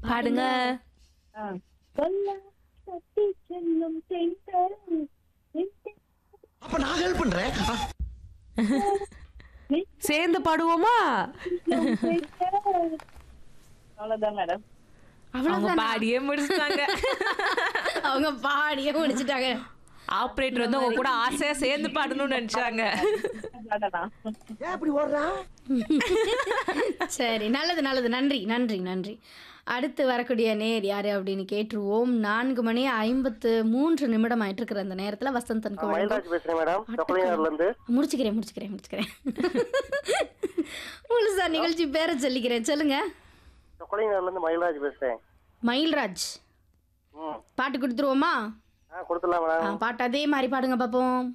பாடுங்க ஆ. சொல்ல தட்டி செல்லும் தென்றல் அப்ப நான் ஹெல்ப் பண்றேன் சேர்ந்து பாடுவோமா அவ்வளவுதான் மேடம் அவங்க அவ்வளவுதான் பாடியே முடிச்சிட்டாங்க அவங்க பாடியே முடிச்சிட்டாங்க ஆபரேட்டர் வந்து உங்க கூட ஆசையா சேர்ந்து பாடணும்னு நினைச்சாங்க பாடலாம் ஏன் இப்படி ஓடுறா சரி நல்லது நல்லது நன்றி நன்றி நன்றி அடுத்து வரக்கூடிய நேர் யாரு அப்படின்னு கேட்டுருவோம் நான்கு மணி ஐம்பத்து மூன்று நிமிடம் ஆயிட்டு இருக்கிற அந்த நேரத்துல வசந்தன் கோவில் மயில்ராஜ் பேசுறேன் மேடம் சொக்கலிங்கார்ல இருந்து முடிச்சுக்கிறேன் முடிச்சுக்கிறேன் முடிச்சுக்கிறேன் முழுசா நிகழ்ச்சி பேரை சொல்லிக்கிறேன் சொல்லுங்க சொக்கலிங்கார்ல இருந்து மயில்ராஜ் பேசுறேன் மயில்ராஜ் ம் பாட்டு கொடுத்துருவோமா ஆ கொடுத்துடலாம் மேடம் ஆ, பாட்டு அதே மாதிரி பாடுங்க பார்ப்போம்